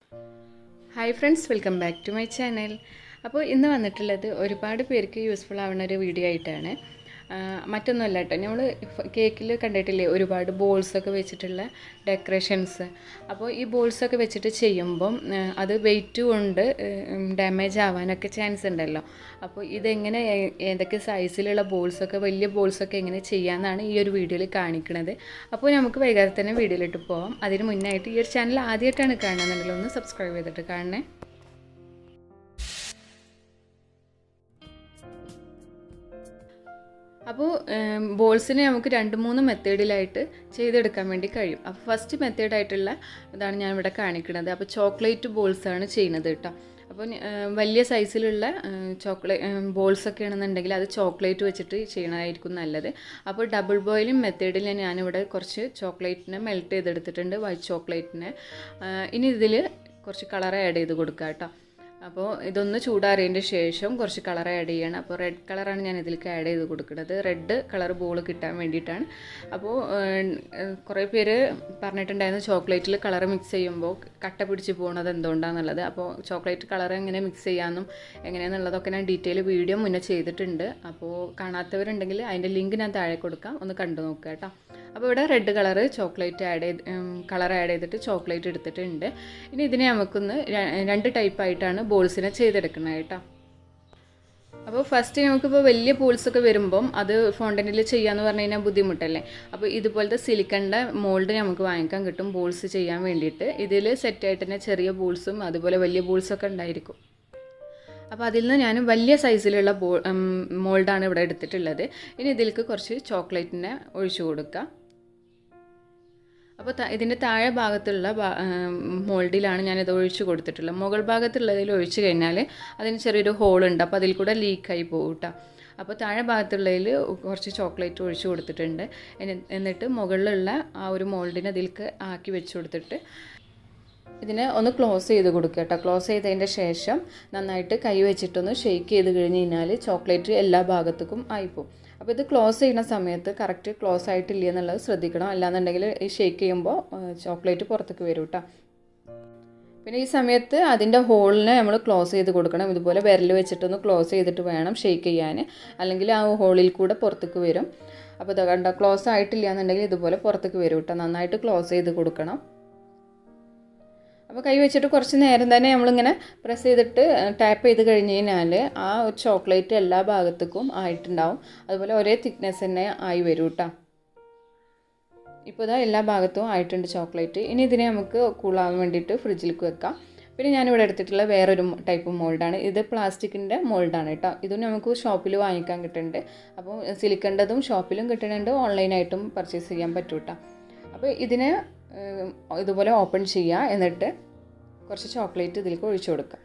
hi friends welcome back to my channel അപ്പോൾ ഇന്ന് വന്നിട്ടുള്ളത് ഒരുപാട് പേർക്ക് യൂസ്ഫുൾ ആവുന്ന ഒരു വീഡിയോ ആയിട്ടാണ് ആ, മറ്റൊന്നുമല്ല കേട്ടോ നമ്മൾ കേക്കിൽ കണ്ടിട്ടില്ലേ ഒരുപാട് ബോൾസൊക്കെ വെച്ചിട്ടുള്ള ഡെക്കറേഷൻസ് അപ്പോൾ ഈ ബോൾസൊക്കെ വെച്ചിട്ട് ചെയ്യുമ്പം ആ, അത് വെയിറ്റ് കൊണ്ട് ഡാമേജ് ആവാനൊക്കെ ചാൻസ് ഉണ്ടല്ലോ അപ്പോൾ ഇതെങ്ങനെ ഏ- ഏതൊക്കെ സൈസിലുള്ള ബോൾസൊക്കെ വലിയ ബോൾസൊക്കെ എങ്ങനെ ചെയ്യാമെന്നാണ് ഈ ഒരു വീഡിയോയിൽ കാണിക്കുന്നത് അപ്പോൾ നമുക്ക് വൈകാതെ തന്നെ വീഡിയോയിലിട്ട് പോവാം അതിന് മുന്നായിട്ട് ഈ ഒരു ചാനൽ ആദ്യമായിട്ടാണ് കാണുന്നുണ്ടെങ്കിൽ ഒന്ന് സബ്സ്ക്രൈബ് ചെയ്തിട്ട് കാണണേ അപ്പോൾ ബോൾസിനെ നമുക്ക് രണ്ട് മൂന്ന് മെത്തേഡിലായിട്ട് ചെയ്തെടുക്കാൻ വേണ്ടി കഴിയും അപ്പോൾ ഫസ്റ്റ് മെത്തേഡായിട്ടുള്ള ഇതാണ് ഞാൻ ഇവിടെ കാണിക്കുന്നത് അപ്പോൾ ചോക്ലേറ്റ് ബോൾസാണ് ചെയ്യുന്നത് കേട്ടോ അപ്പോൾ ഏം, വലിയ സൈസിലുള്ള ചോക്ലേറ്റ് ബോൾസൊക്കെ ആണെന്നുണ്ടെങ്കിൽ അത് ചോക്ലേറ്റ് വെച്ചിട്ട് ചെയ്യണതായിരിക്കും നല്ലത് അപ്പോൾ ഡബിൾ ബോയിലിംഗ് മെത്തേഡിൽ ഞാനിവിടെ കുറച്ച് ചോക്ലേറ്റിനെ മെൽറ്റ് ചെയ്തെടുത്തിട്ടുണ്ട് വൈറ്റ് ചോക്ലേറ്റിനെ ഇനി ഇതിൽ കുറച്ച് കളർ ആഡ് ചെയ്ത് കൊടുക്കുക കേട്ടോ അപ്പോൾ ഇതൊന്ന് ചൂടാറിയതിൻ്റെ ശേഷം കുറച്ച് കളർ ആഡ് ചെയ്യണം അപ്പോൾ റെഡ് കളറാണ് ഞാൻ ഇതിലേക്ക് ആഡ് ചെയ്ത് കൊടുക്കുന്നത് റെഡ് കളർ ബോൾ കിട്ടാൻ വേണ്ടിയിട്ടാണ് അപ്പോൾ ഏഹ്, കുറേ പേര് പറഞ്ഞിട്ടുണ്ടായിരുന്നു ചോക്ലേറ്റിൽ കളർ മിക്സ് ചെയ്യുമ്പോൾ കട്ട പിടിച്ച് പോകുന്നത് എന്തുകൊണ്ടാണെന്നുള്ളത് അപ്പോൾ ചോക്ലേറ്റ് കളർ എങ്ങനെ മിക്സ് ചെയ്യാമെന്നും എങ്ങനെയാണെന്നുള്ളതൊക്കെ ഞാൻ ഡീറ്റെയിൽ വീഡിയോ മുന്നേ ചെയ്തിട്ടുണ്ട് അപ്പോൾ കാണാത്തവരുണ്ടെങ്കിൽ അതിൻ്റെ ലിങ്ക് ഞാൻ താഴെ കൊടുക്കാം ഒന്ന് കണ്ടു നോക്കുക കേട്ടോ അപ്പോൾ ഇവിടെ റെഡ് കളറ് ചോക്ലേറ്റ് ആഡ് ചെയ്ത് കളർ ആഡ് ചെയ്തിട്ട് ചോക്ലേറ്റ് എടുത്തിട്ടുണ്ട് ഇനി ഇതിനെ നമുക്കൊന്ന് ര- രണ്ട് ടൈപ്പായിട്ടാണ് ബോൾസിനെ ചെയ്തെടുക്കുന്നത് കേട്ടോ അപ്പോൾ ഫസ്റ്റ് നമുക്കിപ്പോൾ വലിയ പൂൾസൊക്കെ വരുമ്പം അത് ഫോണ്ടനിൽ ചെയ്യാന്ന് പറഞ്ഞു കഴിഞ്ഞാൽ ബുദ്ധിമുട്ടല്ലേ അപ്പോൾ ഇതുപോലത്തെ സിലിക്കണിൻ്റെ മോൾഡ് നമുക്ക് വാങ്ങിക്കാൻ കിട്ടും ബോൾസ് ചെയ്യാൻ വേണ്ടിയിട്ട് ഇതിൽ സെറ്റായിട്ട് തന്നെ ചെറിയ ബോൾസും അതുപോലെ വലിയ ബോൾസൊക്കെ ഉണ്ടായിരിക്കും അപ്പോൾ അതിൽ നിന്ന് ഞാൻ വലിയ സൈസിലുള്ള ബോ മോൾഡാണ് ഇവിടെ എടുത്തിട്ടുള്ളത് ഇനി ഇതിലേക്ക് കുറച്ച് ചോക്ലേറ്റിനെ ഒഴിച്ചു കൊടുക്കുക അപ്പോൾ ത- ഇതിൻ്റെ താഴെ ഭാഗത്തുള്ള ഭാ- ആം, മോൾഡിലാണ് ഞാനിത് ഒഴിച്ച് കൊടുത്തിട്ടുള്ളത് മുകൾ ഭാഗത്തുള്ളതിൽ ഒഴിച്ച് കഴിഞ്ഞാൽ അതിന് ചെറിയൊരു ഹോളുണ്ട് അപ്പോൾ അതിൽ കൂടെ ലീക്കായി പോകും കേട്ടോ അപ്പോൾ താഴെ ഭാഗത്തുള്ളതിൽ കുറച്ച് ചോക്ലേറ്റ് ഒഴിച്ച് കൊടുത്തിട്ടുണ്ട് എനി- എന്നിട്ട് മുകളിലുള്ള ആ ഒരു മോൾഡിനെ അതിലേക്ക് ആക്കി വെച്ച് കൊടുത്തിട്ട് ഇതിനെ ഒന്ന് ക്ലോസ് ചെയ്ത് കൊടുക്കുക കേട്ടോ ക്ലോസ് ചെയ്തതിൻ്റെ ശേഷം നന്നായിട്ട് കൈ വെച്ചിട്ടൊന്ന് ഷെയ്ക്ക് ചെയ്ത് കഴിഞ്ഞ് കഴിഞ്ഞാൽ ചോക്ലേറ്റ് എല്ലാ ഭാഗത്തേക്കും ആയിപ്പോവും അപ്പോൾ ഇത് ക്ലോസ് ചെയ്യുന്ന സമയത്ത് കറക്റ്റ് ക്ലോസ് ആയിട്ടില്ല എന്നുള്ളത് ശ്രദ്ധിക്കണം അല്ലാന്നുണ്ടെങ്കിൽ ഈ ഷെയ്ക്ക് ചെയ്യുമ്പോൾ ചോക്ലേറ്റ് പുറത്തേക്ക് വരും കേട്ടോ പിന്നെ ഈ സമയത്ത് അതിൻ്റെ ഹോളിനെ നമ്മൾ ക്ലോസ് ചെയ്ത് കൊടുക്കണം ഇതുപോലെ വിരൽ വെച്ചിട്ടൊന്ന് ക്ലോസ് ചെയ്തിട്ട് വേണം ഷെയ്ക്ക് ചെയ്യാൻ അല്ലെങ്കിൽ ആ ഹോളിൽ കൂടെ പുറത്തേക്ക് വരും അപ്പോൾ ഇത് കണ്ട ക്ലോസ് ആയിട്ടില്ല എന്നുണ്ടെങ്കിൽ ഇതുപോലെ പുറത്തേക്ക് വരും കേട്ടോ നന്നായിട്ട് ക്ലോസ് ചെയ്ത് കൊടുക്കണം അപ്പോൾ കൈ വെച്ചിട്ട് കുറച്ച് നേരം തന്നെ നമ്മളിങ്ങനെ പ്രസ് ചെയ്തിട്ട് ടാപ്പ് ചെയ്ത് കഴിഞ്ഞ് കഴിഞ്ഞാൽ ആ ഒരു ചോക്ലേറ്റ് എല്ലാ ഭാഗത്തേക്കും ആയിട്ടുണ്ടാവും അതുപോലെ ഒരേ തിക്നെസ് തന്നെ ആയി വരും കേട്ടോ ഇപ്പോൾ ഇതാ എല്ലാ ഭാഗത്തും ആയിട്ടുണ്ട് ചോക്ലേറ്റ് ഇനി ഇതിനെ നമുക്ക് കൂളാവാൻ വേണ്ടിയിട്ട് ഫ്രിഡ്ജിലേക്ക് വെക്കാം പിന്നെ ഞാനിവിടെ എടുത്തിട്ടുള്ള വേറൊരു ടൈപ്പ് മോൾഡാണ് ഇത് പ്ലാസ്റ്റിക്കിൻ്റെ മോൾഡാണ് കേട്ടോ ഇതും നമുക്ക് ഷോപ്പിൽ വാങ്ങിക്കാൻ കിട്ടുന്നുണ്ട് അപ്പോൾ സിലിക്കണ്ടതും ഷോപ്പിലും കിട്ടുന്നുണ്ട് ഓൺലൈനായിട്ടും പർച്ചേസ് ചെയ്യാൻ പറ്റും കേട്ടോ അപ്പോൾ ഇതിനെ ഏഹ്, ഇതുപോലെ ഓപ്പൺ ചെയ്യുക എന്നിട്ട് കുറച്ച് ചോക്ലേറ്റ് ഇതിലേക്ക് ഒഴിച്ചു കൊടുക്കുക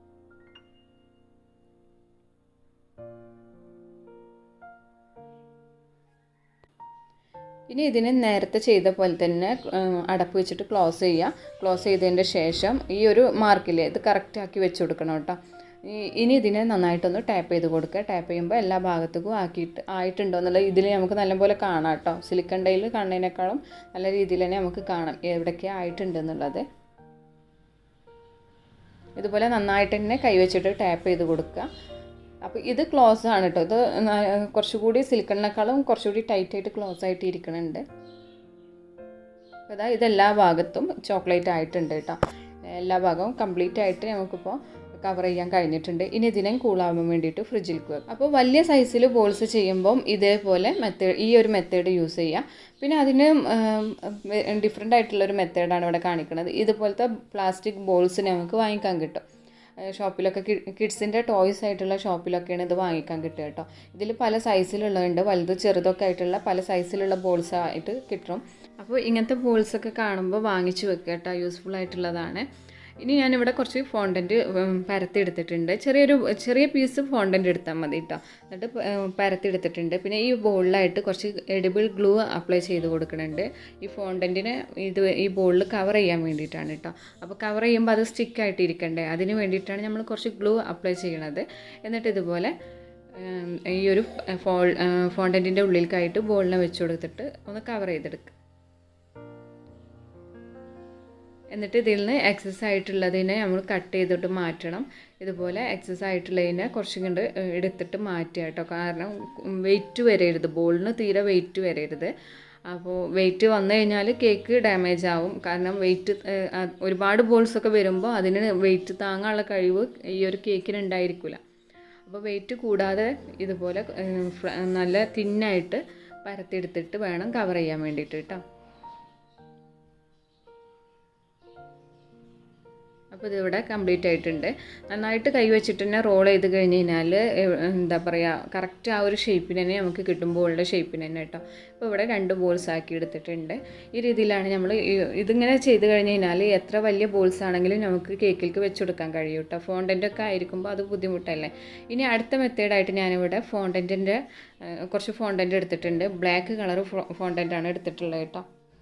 ഇനി ഇതിന് നേരത്തെ ചെയ്ത പോലെ തന്നെ ഉം, അടപ്പ് വെച്ചിട്ട് ക്ലോസ് ചെയ്യുക ക്ലോസ് ചെയ്തതിൻ്റെ ശേഷം ഈ ഒരു മാർക്കിൽ ഇത് കറക്റ്റ് ആക്കി വെച്ച് കൊടുക്കണം കേട്ടോ ഈ- ഇനി ഇതിനെ നന്നായിട്ടൊന്ന് ടാപ്പ് ചെയ്ത് കൊടുക്കുക ടാപ്പ് ചെയ്യുമ്പോൾ എല്ലാ ഭാഗത്തേക്കും ആക്കിയിട്ട് ആയിട്ടുണ്ടോ എന്നുള്ള ഇതിൽ നമുക്ക് നല്ലപോലെ കാണാം കേട്ടോ സിലിക്കൺ ഡൈയിൽ കാണുന്നതിനേക്കാളും നല്ല രീതിയിൽ തന്നെ നമുക്ക് കാണാം എവിടെയൊക്കെ ആയിട്ടുണ്ട് എന്നുള്ളത് ഇതുപോലെ നന്നായിട്ട് തന്നെ കൈവച്ചിട്ട് ടാപ്പ് ചെയ്ത് കൊടുക്കുക അപ്പോൾ ഇത് ക്ലോസ് ആണ് കേട്ടോ ഇത് ന- കുറച്ചുകൂടി സിലിക്കണിനേക്കാളും കുറച്ചുകൂടി ടൈറ്റായിട്ട് ക്ലോസ് ആയിട്ട് ഇരിക്കണുണ്ട് അപ്പോൾ ഇതാ ഇതെല്ലാ ഭാഗത്തും ചോക്ലേറ്റ് ആയിട്ടുണ്ട് കേട്ടോ എല്ലാ ഭാഗവും കംപ്ലീറ്റ് ആയിട്ട് നമുക്കിപ്പോൾ കവർ ചെയ്യാൻ കഴിഞ്ഞിട്ടുണ്ട് ഇനി ഇതിനെ കൂളാവാൻ വേണ്ടിയിട്ട് ഫ്രിഡ്ജിൽ വെക്കുക അപ്പോൾ വലിയ സൈസിൽ ബോൾസ് ചെയ്യുമ്പം ഇതേപോലെ മെത്തേഡ് ഈ ഒരു മെത്തേഡ് യൂസ് ചെയ്യുക പിന്നെ അതിന് ഡിഫറെൻ്റ് ആയിട്ടുള്ളൊരു മെത്തേഡാണ് ഇവിടെ കാണിക്കുന്നത് ഇതുപോലത്തെ പ്ലാസ്റ്റിക് ബോൾസ് നമുക്ക് വാങ്ങിക്കാൻ കിട്ടും ഏഹ് ഷോപ്പിലൊക്കെ കിഡ്സിൻ്റെ ടോയ്സ് ആയിട്ടുള്ള ഷോപ്പിലൊക്കെയാണ് ഇത് വാങ്ങിക്കാൻ കിട്ടുക കേട്ടോ ഇതിൽ പല സൈസിലുള്ളതുണ്ട് വലുത് ചെറുതൊക്കെ ആയിട്ടുള്ള പല സൈസിലുള്ള ബോൾസ് ആയിട്ട് കിട്ടും അപ്പോൾ ഇങ്ങനത്തെ ബോൾസൊക്കെ കാണുമ്പോൾ വാങ്ങിച്ചു വെക്കുക കേട്ടോ യൂസ്ഫുൾ ആയിട്ടുള്ളതാണ് ഇനി ഞാനിവിടെ കുറച്ച് ഫോണ്ടൻറ്റ് പരത്തി എടുത്തിട്ടുണ്ട് ചെറിയൊരു ചെറിയ പീസ് ഫോണ്ടൻറ്റ് എടുത്താൽ മതി കേട്ടോ എന്നിട്ട് പ- ഏഹ് പരത്തി എടുത്തിട്ടുണ്ട് പിന്നെ ഈ ബോളിലായിട്ട് കുറച്ച് എഡിബിൾ ഗ്ലൂ അപ്ലൈ ചെയ്ത് കൊടുക്കുന്നുണ്ട് ഈ ഫോണ്ടൻറ്റിനെ ഇത് ഈ ബോളിൽ കവർ ചെയ്യാൻ വേണ്ടിയിട്ടാണ് കേട്ടോ അപ്പോൾ കവർ ചെയ്യുമ്പോൾ അത് സ്റ്റിക്കായിട്ട് ഇരിക്കണ്ടേ അതിന് വേണ്ടിയിട്ടാണ് നമ്മൾ കുറച്ച് ഗ്ലൂ അപ്ലൈ ചെയ്യണത് എന്നിട്ട് ഇതുപോലെ ഏം, ഈ ഒരു ഫോൾ ഫോണ്ടൻറ്റിൻ്റെ ഉള്ളിലേക്കായിട്ട് ബോളിനെ വെച്ച് കൊടുത്തിട്ട് ഒന്ന് കവർ ചെയ്തെടുക്കുക എന്നിട്ട് ഇതിൽ നിന്ന് എക്സസ് ആയിട്ടുള്ളതിനെ നമ്മൾ കട്ട് ചെയ്തിട്ട് മാറ്റണം ഇതുപോലെ എക്സസ് ആയിട്ടുള്ളതിനെ കുറച്ചും കൊണ്ട് എടുത്തിട്ട് മാറ്റുക കേട്ടോ കാരണം വെയിറ്റ് വരരുത് ബോളിന് തീരെ വെയിറ്റ് വരരുത് അപ്പോൾ വെയിറ്റ് വന്നു കഴിഞ്ഞാൽ കേക്ക് ഡാമേജ് ആവും കാരണം വെയിറ്റ് ഒരുപാട് ബോൾസ് ഒക്കെ വരുമ്പോൾ അതിന് വെയിറ്റ് താങ്ങാനുള്ള കഴിവ് ഈ ഒരു കേക്കിന് ഉണ്ടായിരിക്കില്ല അപ്പോൾ വെയിറ്റ് കൂടാതെ ഇതുപോലെ ഏഹ്, ഫ്ര- നല്ല തിന്നായിട്ട് പരത്തിയെടുത്തിട്ട് വേണം കവർ ചെയ്യാൻ വേണ്ടിയിട്ട് കേട്ടോ അപ്പോൾ ഇതിവിടെ കംപ്ലീറ്റ് ആയിട്ടുണ്ട് നന്നായിട്ട് കൈ വെച്ചിട്ട് തന്നെ റോൾ ചെയ്ത് കഴിഞ്ഞ് കഴിഞ്ഞാൽ എന്താ പറയുക കറക്റ്റ് ആ ഒരു ഷേപ്പിന് തന്നെ നമുക്ക് കിട്ടും ബോളിൻ്റെ ഷേപ്പിന് തന്നെ കേട്ടോ ഇപ്പോൾ ഇവിടെ രണ്ട് ബോൾസ് ആക്കി എടുത്തിട്ടുണ്ട് ഈ രീതിയിലാണ് നമ്മൾ ഇതിങ്ങനെ ചെയ്ത് കഴിഞ്ഞ് കഴിഞ്ഞാൽ എത്ര വലിയ ബോൾസ് ആണെങ്കിലും നമുക്ക് കേക്കിലേക്ക് വെച്ചെടുക്കാൻ കഴിയും കേട്ടോ ഫോണ്ടൻ്റ് ഒക്കെ ആയിരിക്കുമ്പോൾ അത് ബുദ്ധിമുട്ടല്ലേ ഇനി അടുത്ത മെത്തേഡായിട്ട് ഞാനിവിടെ ഫോണ്ടൻറ്റിൻ്റെ കുറച്ച് ഫോണ്ടൻ്റ് എടുത്തിട്ടുണ്ട് ബ്ലാക്ക് കളർ ഫോണ്ടൻ്റാണ് എടുത്തിട്ടുള്ളത് കേട്ടോ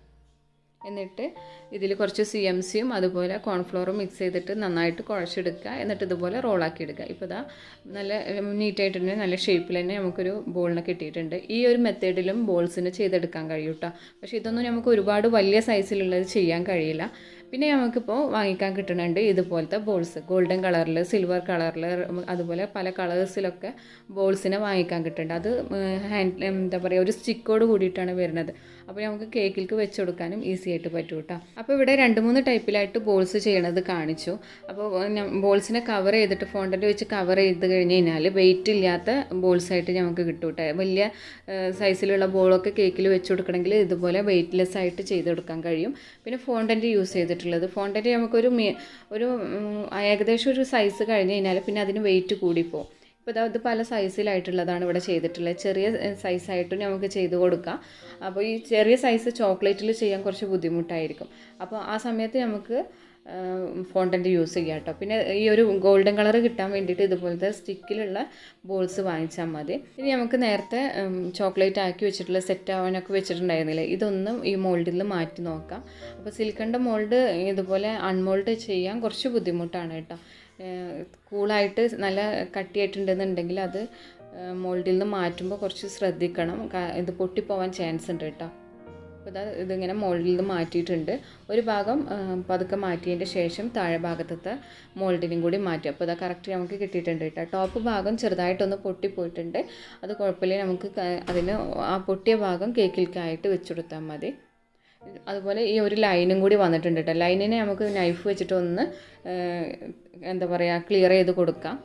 എന്നിട്ട് ഇതിൽ കുറച്ച് സി എം സിയും അതുപോലെ കോൺഫ്ലോറും മിക്സ് ചെയ്തിട്ട് നന്നായിട്ട് കുഴച്ചെടുക്കുക എന്നിട്ട് ഇതുപോലെ റോളാക്കി എടുക്കുക ഇപ്പോൾ ഇതാ നല്ല നീറ്റായിട്ട് തന്നെ നല്ല ഷേപ്പിൽ തന്നെ നമുക്കൊരു ബോളിനെ കിട്ടിയിട്ടുണ്ട് ഈ ഒരു മെത്തേഡിലും ബോൾസിന് ചെയ്തെടുക്കാൻ കഴിയും കേട്ടോ പക്ഷേ ഇതൊന്നും നമുക്ക് ഒരുപാട് വലിയ സൈസിലുള്ളത് ചെയ്യാൻ കഴിയില്ല പിന്നെ നമുക്കിപ്പോൾ വാങ്ങിക്കാൻ കിട്ടുന്നുണ്ട് ഇതുപോലത്തെ ബോൾസ് ഗോൾഡൻ കളറിൽ സിൽവർ കളറിൽ അതുപോലെ പല കളേഴ്സിലൊക്കെ ബോൾസിനെ വാങ്ങിക്കാൻ കിട്ടുന്നുണ്ട് അത് ഹാൻഡ് എന്താ പറയുക ഒരു സ്റ്റിക്കോട് കൂടിയിട്ടാണ് വരുന്നത് അപ്പോൾ നമുക്ക് കേക്കിലേക്ക് വെച്ച് കൊടുക്കാനും ഈസി ആയിട്ട് പറ്റും കേട്ടോ അപ്പോൾ ഇവിടെ രണ്ട് മൂന്ന് ടൈപ്പിലായിട്ട് ബോൾസ് ചെയ്യണത് കാണിച്ചു അപ്പോൾ ബോൾസിനെ കവർ ചെയ്തിട്ട് ഫോണ്ടൻ്റ് വെച്ച് കവർ ചെയ്ത് കഴിഞ്ഞ് കഴിഞ്ഞാൽ വെയിറ്റ് ഇല്ലാത്ത ബോൾസ് ആയിട്ട് നമുക്ക് കിട്ടും കേട്ടോ വലിയ സൈസിലുള്ള ബോളൊക്കെ കേക്കിൽ വെച്ച് കൊടുക്കണമെങ്കിൽ ഇതുപോലെ വെയിറ്റ്ലെസ് ആയിട്ട് ചെയ്തെടുക്കാൻ കഴിയും പിന്നെ ഫോണ്ടൻ്റ് യൂസ് ചെയ്തിട്ടുള്ളത് ഫോണ്ടൻ്റ് നമുക്കൊരു മി- ഒരു ഉം, ഏകദേശം ഒരു സൈസ് കഴിഞ്ഞ് കഴിഞ്ഞാൽ പിന്നെ അതിന് വെയിറ്റ് കൂടിപ്പോവും ഇപ്പോൾ ഇതാ ഇത് പല സൈസിലായിട്ടുള്ളതാണ് ഇവിടെ ചെയ്തിട്ടുള്ളത് ചെറിയ സൈസായിട്ടും നമുക്ക് ചെയ്ത് കൊടുക്കാം അപ്പോൾ ഈ ചെറിയ സൈസ് ചോക്ലേറ്റിൽ ചെയ്യാൻ കുറച്ച് ബുദ്ധിമുട്ടായിരിക്കും അപ്പോൾ ആ സമയത്ത് നമുക്ക് ഫോണ്ടൻ്റ് യൂസ് ചെയ്യാം കേട്ടോ പിന്നെ ഈ ഒരു ഗോൾഡൻ കളർ കിട്ടാൻ വേണ്ടിയിട്ട് ഇതുപോലത്തെ സ്റ്റിക്കിലുള്ള ബോൾസ് വാങ്ങിച്ചാൽ മതി ഇനി നമുക്ക് നേരത്തെ ചോക്ലേറ്റ് ആക്കി വെച്ചിട്ടുള്ള സെറ്റ് ആവാനൊക്കെ വെച്ചിട്ടുണ്ടായിരുന്നില്ലേ ഇതൊന്നും ഈ മോൾഡിൽ നിന്ന് മാറ്റി നോക്കാം അപ്പോൾ സിലിക്കണിൻ്റെ മോൾഡ് ഇതുപോലെ അൺമോൾഡ് ചെയ്യാൻ കുറച്ച് ബുദ്ധിമുട്ടാണ് കേട്ടോ കൂളായിട്ട് നല്ല കട്ടിയായിട്ടുണ്ടെന്നുണ്ടെങ്കിൽ അത് മോൾഡിൽ നിന്ന് മാറ്റുമ്പോൾ കുറച്ച് ശ്രദ്ധിക്കണം കാ- ഇത് പൊട്ടിപ്പോവാൻ ചാൻസ് ഉണ്ട് കേട്ടോ അപ്പോൾ ഇതാ ഇതിങ്ങനെ മോൾഡിൽ നിന്ന് മാറ്റിയിട്ടുണ്ട് ഒരു ഭാഗം ആ, പതുക്കെ മാറ്റിയതിൻ്റെ ശേഷം താഴെ ഭാഗത്തത്തെ മോൾഡിനും കൂടി മാറ്റി അപ്പോൾ ഇതാ കറക്റ്റ് നമുക്ക് കിട്ടിയിട്ടുണ്ട് കേട്ടോ ടോപ്പ് ഭാഗം ചെറുതായിട്ടൊന്ന് പൊട്ടിപ്പോയിട്ടുണ്ട് അത് കുഴപ്പമില്ല നമുക്ക് ക- അതിന് ആ പൊട്ടിയ ഭാഗം കേക്കിലേക്കായിട്ട് വെച്ചുകൊടുത്താൽ മതി അതുപോലെ ഈ ഒരു ലൈനും കൂടി വന്നിട്ടുണ്ട് കേട്ടോ ലൈനിനെ നമുക്ക് നൈഫ് വെച്ചിട്ട് ഒന്ന് ഏഹ്, എന്താ പറയുക ക്ലിയർ ചെയ്ത് കൊടുക്കാം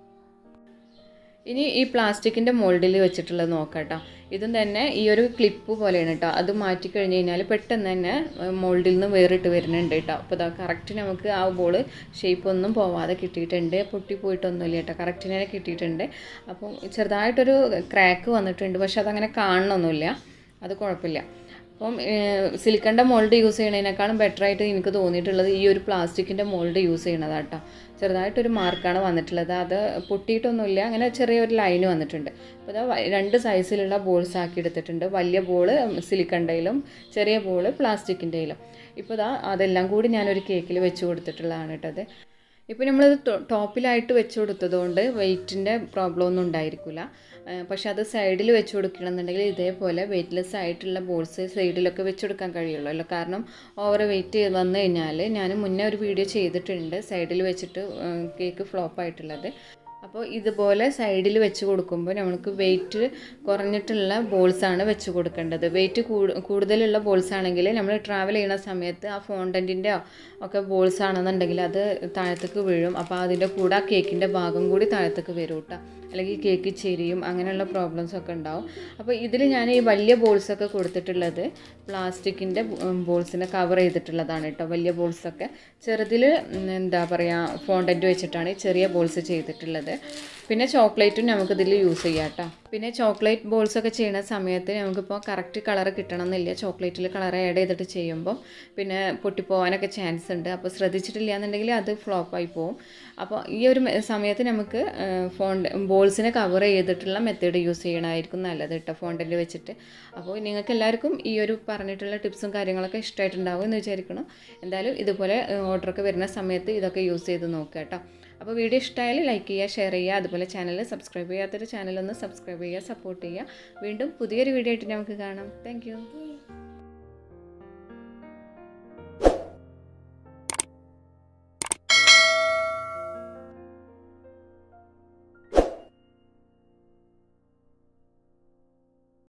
ഇനി ഈ പ്ലാസ്റ്റിക്കിൻ്റെ മോൾഡിൽ വെച്ചിട്ടുള്ളത് നോക്കാം കേട്ടോ ഇതും തന്നെ ഈ ഒരു ക്ലിപ്പ് പോലെയാണ് കേട്ടോ അത് മാറ്റി കഴിഞ്ഞ് കഴിഞ്ഞാൽ പെട്ടെന്ന് തന്നെ മോൾഡിൽ നിന്ന് വേറിട്ട് വരുന്നുണ്ട് കേട്ടോ അപ്പോൾ ഇതാ കറക്റ്റ് നമുക്ക് ആ ബോൾ ഷേപ്പ് ഒന്നും പോവാതെ കിട്ടിയിട്ടുണ്ട് പൊട്ടിപ്പോയിട്ടൊന്നുമില്ല കേട്ടോ കറക്റ്റിന് തന്നെ കിട്ടിയിട്ടുണ്ട് അപ്പോൾ ചെറുതായിട്ടൊരു ക്രാക്ക് വന്നിട്ടുണ്ട് പക്ഷെ അതങ്ങനെ കാണണമൊന്നുമില്ല അത് കുഴപ്പമില്ല അപ്പം സിലിക്കണിൻ്റെ മോൾഡ് യൂസ് ചെയ്യണതിനേക്കാളും ബെറ്റർ ആയിട്ട് എനിക്ക് തോന്നിയിട്ടുള്ളത് ഈ ഒരു പ്ലാസ്റ്റിക്കിൻ്റെ മോൾഡ് യൂസ് ചെയ്യണതാട്ടോ ചെറുതായിട്ടൊരു മാർക്കാണ് വന്നിട്ടുള്ളത് അത് പൊട്ടിയിട്ടൊന്നുമില്ല അങ്ങനെ ചെറിയൊരു ലൈന് വന്നിട്ടുണ്ട് അപ്പോൾ ഇതാ വ- രണ്ട് സൈസിലുള്ള ബോൾസ് ആക്കി എടുത്തിട്ടുണ്ട് വലിയ ബോള് സിലിക്കണ്ടയിലും ചെറിയ ബോള് പ്ലാസ്റ്റിക്കിൻ്റെയിലും ഇപ്പോൾ ഇതാ അതെല്ലാം കൂടി ഞാനൊരു കേക്കിൽ വെച്ച് കൊടുത്തിട്ടുള്ളതാണ് കേട്ടത് ഇപ്പോൾ നമ്മളിത് ടോ- ടോപ്പിലായിട്ട് വെച്ച് കൊടുത്തതുകൊണ്ട് വെയിറ്റിൻ്റെ പ്രോബ്ലം ഒന്നും ഉണ്ടായിരിക്കില്ല പക്ഷെ അത് സൈഡിൽ വെച്ച് കൊടുക്കണമെന്നുണ്ടെങ്കിൽ ഇതേപോലെ വെയിറ്റ്ലെസ് ആയിട്ടുള്ള ബോൾസ് സൈഡിലൊക്കെ വെച്ച് കൊടുക്കാൻ കഴിയുള്ളൂ അല്ലോ കാരണം ഓവർ വെയിറ്റ് വന്നു കഴിഞ്ഞാൽ ഞാൻ മുന്നേ ഒരു വീഡിയോ ചെയ്തിട്ടുണ്ട് സൈഡിൽ വെച്ചിട്ട് കേക്ക് ഫ്ലോപ്പ് ആയിട്ടുള്ളത് അപ്പോൾ ഇതുപോലെ സൈഡിൽ വെച്ച് കൊടുക്കുമ്പോൾ നമുക്ക് വെയിറ്റ് കുറഞ്ഞിട്ടുള്ള ബോൾസാണ് വെച്ച് കൊടുക്കേണ്ടത് വെയിറ്റ് കൂടുതലുള്ള ബോൾസ് ആണെങ്കിൽ നമ്മൾ ട്രാവൽ ചെയ്യുന്ന സമയത്ത് ആ ഫോണ്ടൻറ്റിൻ്റെ ഒക്കെ ബോൾസ് ആണെന്നുണ്ടെങ്കിൽ അത് താഴത്തേക്ക് വീഴും അപ്പോൾ അതിൻ്റെ കൂടെ ആ കേക്കിൻ്റെ ഭാഗം കൂടി താഴത്തേക്ക് വരും കേട്ടോ അല്ലെങ്കിൽ കേക്ക് ചെരിയും അങ്ങനെയുള്ള പ്രോബ്ലംസ് ഒക്കെ ഉണ്ടാവും അപ്പോൾ ഇതിൽ ഞാൻ ഈ വലിയ ബോൾസൊക്കെ കൊടുത്തിട്ടുള്ളത് പ്ലാസ്റ്റിക്കിൻ്റെ ബോൾസിനെ കവർ ചെയ്തിട്ടുള്ളതാണ് കേട്ടോ വലിയ ബോൾസൊക്കെ ചെറുതിൽ എന്താ പറയുക ഫോണ്ടൻറ്റ് വെച്ചിട്ടാണ് ഈ ചെറിയ ബോൾസ് ചെയ്തിട്ടുള്ളത് പിന്നെ ചോക്ലേറ്റും നമുക്കിതിൽ യൂസ് ചെയ്യാം കേട്ടോ പിന്നെ ചോക്ലേറ്റ് ബോൾസ് ഒക്കെ ചെയ്യുന്ന സമയത്ത് നമുക്കിപ്പോൾ കറക്റ്റ് കളർ കിട്ടണം എന്നില്ല ചോക്ലേറ്റിൽ കളർ ആഡ് ചെയ്തിട്ട് ചെയ്യുമ്പോൾ പിന്നെ പൊട്ടിപ്പോവാനൊക്കെ ചാൻസ് ഉണ്ട് അപ്പോൾ ശ്രദ്ധിച്ചിട്ടില്ല എന്നുണ്ടെങ്കിൽ അത് ഫ്ലോപ്പായി പോവും അപ്പോൾ ഈ ഒരു മെ- സമയത്ത് നമുക്ക് ഫോൺ ബോൾസിനെ കവർ ചെയ്തിട്ടുള്ള മെത്തേഡ് യൂസ് ചെയ്യണമായിരിക്കും നല്ലത് കേട്ടോ ഫോണ്ടൻ്റ് വെച്ചിട്ട് അപ്പോൾ നിങ്ങൾക്ക് എല്ലാവർക്കും ഈ ഒരു പറഞ്ഞിട്ടുള്ള ടിപ്സും കാര്യങ്ങളൊക്കെ ഇഷ്ടമായിട്ടുണ്ടാവും എന്ന് വിചാരിക്കണം എന്തായാലും ഇതുപോലെ ഓർഡറൊക്കെ വരുന്ന സമയത്ത് ഇതൊക്കെ യൂസ് ചെയ്ത് നോക്കുക കേട്ടോ അപ്പോൾ വീഡിയോ ഇഷ്ടമായാൽ ലൈക്ക് ചെയ്യുക ഷെയർ ചെയ്യുക അതുപോലെ ചാനൽ സബ്സ്ക്രൈബ് ചെയ്യാത്തൊരു ചാനലൊന്ന് സബ്സ്ക്രൈബ് ചെയ്യുക സപ്പോർട്ട് ചെയ്യുക വീണ്ടും പുതിയൊരു വീഡിയോ ആയിട്ട് നമുക്ക് കാണാം താങ്ക്